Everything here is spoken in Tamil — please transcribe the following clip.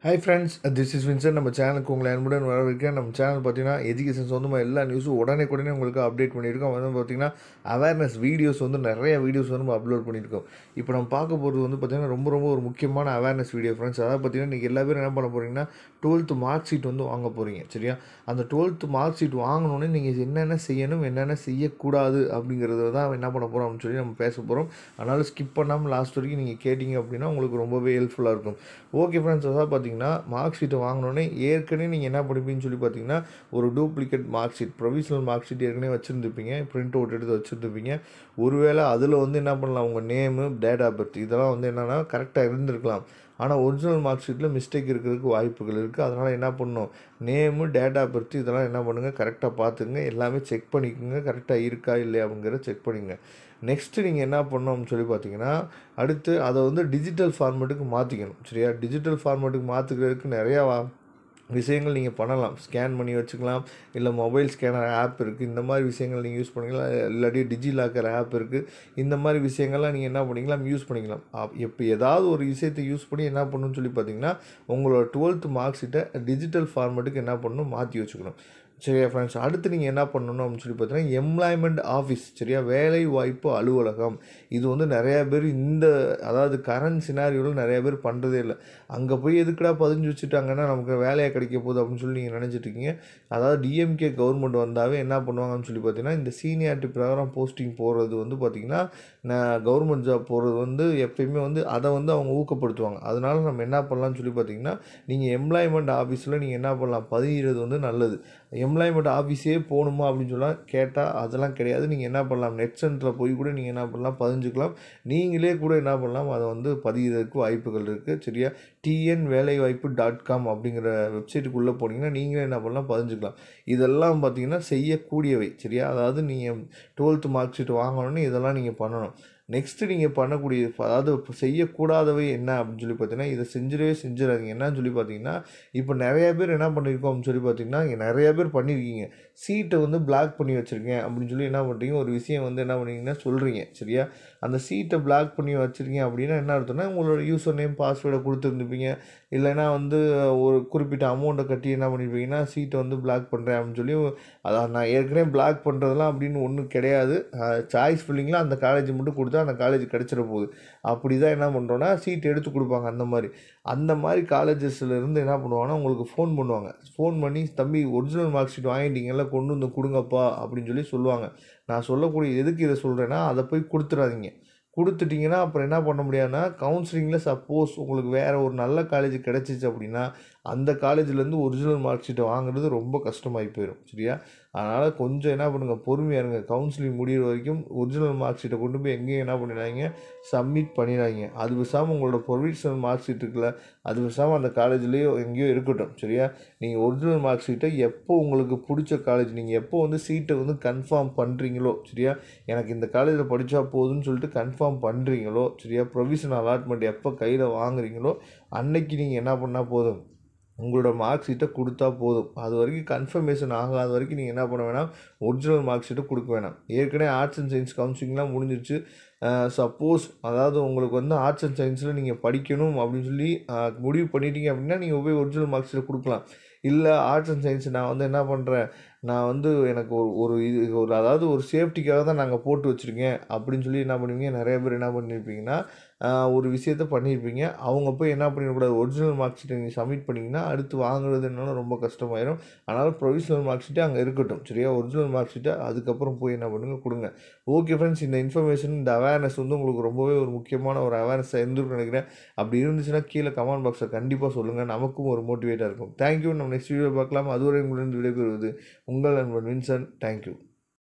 hi friends this is Vinson நம்ம சேனலுக்கு உங்களை அன்புடன் வரவேற்கிறேன் நம்ம சேனல் பார்த்தீங்கன்னா எஜுகேஷன் சொந்தமாக எல்லா நியூஸும் உடனே உடனே உங்களுக்கு அப்டேட் பண்ணியிருக்கோம் வந்து பார்த்தீங்கன்னா அவேர்னஸ் வீடியோஸ் வந்து நிறைய வீடியோஸ் வந்து நம்ம அப்லோட் பண்ணியிருக்கோம் இப்போ நம்ம பார்க்க போகிறது வந்து பார்த்தீங்கன்னா ரொம்ப ரொம்ப ஒரு முக்கியமான அவேர்னஸ் வீடியோ ஃப்ரெண்ட்ஸ் அதாவது பார்த்தீங்கன்னா நீங்கள் எல்லா பேரும் என்ன பண்ண போகிறீங்கன்னா டுவெல்த்து மார்க் ஷீட் வந்து வாங்க போகிறீங்க சரியா அந்த டுவெல்த்து மார்க் ஷீட் வாங்கினோடனே நீங்கள் என்னென்ன செய்யணும் என்னென்ன செய்யக்கூடாது அப்படிங்கிறத தான் என்ன பண்ண போகிறோம் அப்படின்னு சொல்லி நம்ம பேச போகிறோம் அதனால் ஸ்கிப் பண்ணாமல் லாஸ்ட் வரைக்கும் நீங்கள் கேட்டிங்க அப்படின்னா உங்களுக்கு ரொம்பவே ஹெல்ப்ஃபுல்லாக இருக்கும் ஓகே ஃப்ரெண்ட்ஸ் அதாவது பார்த்தீங்கன்னா மார்க் ஷீட்டை வாங்கினோடனே ஏற்கனவே நீங்கள் என்ன படிப்பீங்கன்னு சொல்லி பார்த்தீங்கன்னா ஒரு duplicate mark sheet provisional mark sheet ஏற்கனவே வச்சுருந்துப்பீங்க பிரிண்ட் அவுட் எடுத்து வச்சுருந்துப்பீங்க ஒருவேளை அதில் வந்து என்ன பண்ணலாம் உங்கள் நேமு டேட் ஆஃப் பர்த் இதெல்லாம் வந்து என்னென்னா கரெக்டாக இருந்திருக்கலாம் ஆனால் ஒரிஜினல் மார்க் ஷீட்டில் மிஸ்டேக் இருக்கிறதுக்கு வாய்ப்புகள் இருக்குது அதனால் என்ன பண்ணணும் நேமு டேட் ஆஃப் பர்த் இதெல்லாம் என்ன பண்ணுங்கள் கரெக்டாக பார்த்துங்க எல்லாமே செக் பண்ணிக்கோங்க கரெக்டாக இருக்கா இல்லையா அப்படிங்கிறத செக் பண்ணிங்க நெக்ஸ்ட்டு நீங்கள் என்ன பண்ணணும்னு சொல்லி பார்த்தீங்கன்னா அடுத்து அதை வந்து டிஜிட்டல் ஃபார்மேட்டுக்கு மாற்றிக்கணும் சரியா டிஜிட்டல் ஃபார்மேட்டுக்கு மாற்றுக்கிறதுக்கு நிறையா வா- விஷயங்கள் நீங்கள் பண்ணலாம் ஸ்கேன் பண்ணி வச்சுக்கலாம் இல்லை மொபைல் ஸ்கேனர் ஆப் இருக்குது இந்த மாதிரி விஷயங்கள் நீங்கள் யூஸ் பண்ணிக்கலாம் இல்லாட்டி டிஜி லாக்கர் ஆப் இருக்குது இந்த மாதிரி விஷயங்கள்லாம் நீங்கள் என்ன பண்ணிக்கலாம் யூஸ் பண்ணிக்கலாம் இப்போ ஏதாவது ஒரு விஷயத்தை யூஸ் பண்ணி என்ன பண்ணணும்னு சொல்லி பார்த்தீங்கன்னா உங்களோட டுவெல்த் மார்க் ஷீட்டை டிஜிட்டல் ஃபார்மேட்டுக்கு என்ன பண்ணணும் மாற்றி வச்சுக்கணும் சரியா ஃப்ரெண்ட்ஸ் அடுத்து நீங்கள் என்ன பண்ணணும் அப்படின்னு சொல்லி பார்த்தீங்கன்னா எம்ப்ளாய்மெண்ட் ஆஃபீஸ் சரியா வேலை வாய்ப்பு அலுவலகம் இது வந்து நிறையா பேர் இந்த அதாவது கரண்ட் சினாரியோவில் நிறைய பேர் பண்ணுறதே இல்லை அங்கே போய் எதுக்குடா பதிஞ்சு வச்சுட்டாங்கன்னா நமக்கு வேலையை கிடைக்க போகுது அப்படின்னு சொல்லி நீங்கள் நினச்சிட்டு இருக்கீங்க அதாவது டிஎம்கே கவர்மெண்ட் வந்தாவே என்ன பண்ணுவாங்கன்னு சொல்லி பார்த்தீங்கன்னா இந்த சீனியாரிட்டி பிரகாரம் போஸ்டிங் போடுறது வந்து பார்த்திங்கன்னா நான் கவர்மெண்ட் ஜாப் போடுறது வந்து எப்பயுமே வந்து அதை வந்து அவங்க ஊக்கப்படுத்துவாங்க அதனால நம்ம என்ன பண்ணலாம்னு சொல்லி பார்த்தீங்கன்னா நீங்கள் எம்ப்ளாய்மெண்ட் ஆஃபீஸில் நீங்கள் என்ன பண்ணலாம் பதிகிறது வந்து நல்லது எம்ப்ளாய்மெண்ட் ஆஃபீஸே போகணுமா அப்படின்னு சொல்லலாம் கேட்டால் அதெல்லாம் கிடையாது நீங்கள் என்ன பண்ணலாம் நெட் சென்டரில் போய் கூட நீங்கள் என்ன பண்ணலாம் பதிஞ்சுக்கலாம் நீங்களே கூட என்ன பண்ணலாம் அதை வந்து பதிகிறதுக்கு வாய்ப்புகள் இருக்குது சரியா டிஎன் வேலைவாய்ப்பு டாட் காம் அப்படிங்கிற வெப்சைட்டுக்குள்ளே போனீங்கன்னா நீங்களே என்ன பண்ணலாம் பதிஞ்சுக்கலாம் இதெல்லாம் பார்த்தீங்கன்னா செய்யக்கூடியவை சரியா அதாவது நீங்கள் டுவெல்த்து மார்க் ஷீட் வாங்கணும்னு இதெல்லாம் நீங்கள் பண்ணணும் நெக்ஸ்ட்டு நீங்கள் பண்ணக்கூடிய அதாவது இப்போ செய்யக்கூடாதவை என்ன அப்படின்னு சொல்லி பார்த்தீங்கன்னா இதை செஞ்சிடவே செஞ்சிடாதீங்க என்னன்னு சொல்லி பார்த்தீங்கன்னா இப்போ நிறைய பேர் என்ன பண்ணியிருக்கோம் அப்படின்னு சொல்லி பார்த்தீங்கன்னா இங்கே நிறைய பேர் பண்ணியிருக்கீங்க சீட்டை வந்து பிளாக் பண்ணி வச்சுருக்கேன் அப்படின்னு சொல்லி என்ன பண்ணுறீங்க ஒரு விஷயம் வந்து என்ன பண்ணுறீங்கன்னா சொல்கிறீங்க சரியா அந்த சீட்டை பிளாக் பண்ணி வச்சுருக்கீங்க அப்படின்னா என்ன அர்த்தம்னா உங்களோட யூசர் நேம் பாஸ்வேர்டை கொடுத்துருந்துப்பீங்க இல்லைன்னா வந்து ஒரு குறிப்பிட்ட அமௌண்ட்டை கட்டி என்ன பண்ணியிருப்பீங்கன்னா சீட்டை வந்து பிளாக் பண்ணுறேன் அப்படின்னு சொல்லி அதான் நான் ஏற்கனவே பிளாக் பண்ணுறதெல்லாம் அப்படின்னு ஒன்றும் கிடையாது சாய்ஸ் ஃபில்லிங்கில் அந்த காலேஜ் மட்டும் கொடுத்தா அந்த காலேஜ் கிடச்சிட போகுது அப்படி தான் என்ன பண்ணுறோன்னா சீட் எடுத்து கொடுப்பாங்க அந்த மாதிரி அந்த மாதிரி காலேஜஸ்ல இருந்து என்ன பண்ணுவாங்கன்னா உங்களுக்கு ஃபோன் பண்ணுவாங்க ஃபோன் பண்ணி தம்பி ஒரிஜினல் மார்க் ஷீட் வாங்கிட்டீங்கல்ல கொண்டு வந்து கொடுங்கப்பா அப்படின்னு சொல்லி சொல்லுவாங்க நான் சொல்லக்கூடிய எதுக்கு இதை சொல்கிறேன்னா அதை போய் கொடுத்துடாதீங்க கொடுத்துட்டிங்கன்னா அப்புறம் என்ன பண்ண முடியாதுன்னா கவுன்சிலிங்கில் சப்போஸ் உங்களுக்கு வேறு ஒரு நல்ல காலேஜ் கிடச்சிச்சு அப்படின்னா அந்த காலேஜ்லேருந்து ஒரிஜினல் மார்க் ஷீட்டை வாங்குறது ரொம்ப கஷ்டமாகி போயிடும் சரியா அதனால் கொஞ்சம் என்ன பண்ணுங்கள் பொறுமையாக இருங்க கவுன்சிலிங் முடிகிற வரைக்கும் ஒரிஜினல் மார்க் ஷீட்டை கொண்டு போய் எங்கேயும் என்ன பண்ணிடாதீங்க சப்மிட் பண்ணிடாதீங்க அது பேசாமல் உங்களோட ப்ரொவிஷனல் மார்க் ஷீட் இருக்குல்ல அது பேசாமல் அந்த காலேஜ்லேயோ எங்கேயோ இருக்கட்டும் சரியா நீங்கள் ஒரிஜினல் மார்க் ஷீட்டை எப்போ உங்களுக்கு பிடிச்ச காலேஜ் நீங்கள் எப்போ வந்து சீட்டை வந்து கன்ஃபார்ம் பண்ணுறீங்களோ சரியா எனக்கு இந்த காலேஜில் படித்தா போதும்னு சொல்லிட்டு கன்ஃபார்ம் பண்ணுறீங்களோ சரியா ப்ரொவிஷனல் அலாட்மெண்ட் எப்போ கையில் வாங்குறீங்களோ அன்னைக்கு நீங்கள் என்ன பண்ணால் போதும் உங்களோட மார்க் ஷீட்டை கொடுத்தா போதும் அது வரைக்கும் கன்ஃபர்மேஷன் ஆகாத வரைக்கும் நீங்கள் என்ன பண்ண வேணாம் ஒரிஜினல் மார்க் ஷீட்டை கொடுக்க வேணாம் ஏற்கனவே ஆர்ட்ஸ் அண்ட் சயின்ஸ் கவுன்சிலிங்லாம் முடிஞ்சிருச்சு சப்போஸ் அதாவது உங்களுக்கு வந்து ஆர்ட்ஸ் அண்ட் சயின்ஸில் நீங்கள் படிக்கணும் அப்படின்னு சொல்லி அஹ், முடிவு பண்ணிட்டீங்க அப்படின்னா நீங்கள் போய் ஒரிஜினல் மார்க் ஷீட்டை கொடுக்கலாம் இல்லை ஆர்ட்ஸ் அண்ட் சயின்ஸ் நான் வந்து என்ன பண்ணுறேன் நான் வந்து எனக்கு ஒரு ஒரு இது ஒரு அதாவது ஒரு சேஃப்டிக்காக தான் நாங்கள் போட்டு வச்சுருக்கேன் அப்படின்னு சொல்லி என்ன பண்ணுவீங்க நிறைய பேர் என்ன பண்ணியிருப்பீங்கன்னா ஆஹ், ஒரு விஷயத்த பண்ணியிருப்பீங்க அவங்க போய் என்ன பண்ணிடக்கூடாது ஒரிஜினல் மார்க் ஷீட்டை நீங்கள் சப்மிட் பண்ணிங்கன்னா அடுத்து வாங்குறது என்னன்னா ரொம்ப கஷ்டமாயிரும் அதனால் ப்ரொவிஷனல் மார்க் ஷீட்டே அங்கே இருக்கட்டும் சரியா ஒரிஜினல் மார்க் ஷீட்டை அதுக்கப்புறம் போய் என்ன பண்ணுங்க கொடுங்க ஓகே ஃப்ரெண்ட்ஸ் இந்த இன்ஃபர்மேஷன் இந்த அவேர்னஸ் வந்து உங்களுக்கு ரொம்பவே ஒரு முக்கியமான ஒரு அவேர்னஸ் இருந்துருக்குன்னு நினைக்கிறேன் அப்படி இருந்துச்சுன்னா கீழே கமெண்ட் பாக்ஸில் கண்டிப்பாக சொல்லுங்கள் நமக்கும் ஒரு மோட்டிவேட்டாக இருக்கும் தேங்க்யூ நம்ம நெக்ஸ்ட் வீடியோ பார்க்கலாம் அதுவரை உங்களிடம் விடைபெறுவது உங்கள் நண்பன் வின்சன் தேங்க்யூ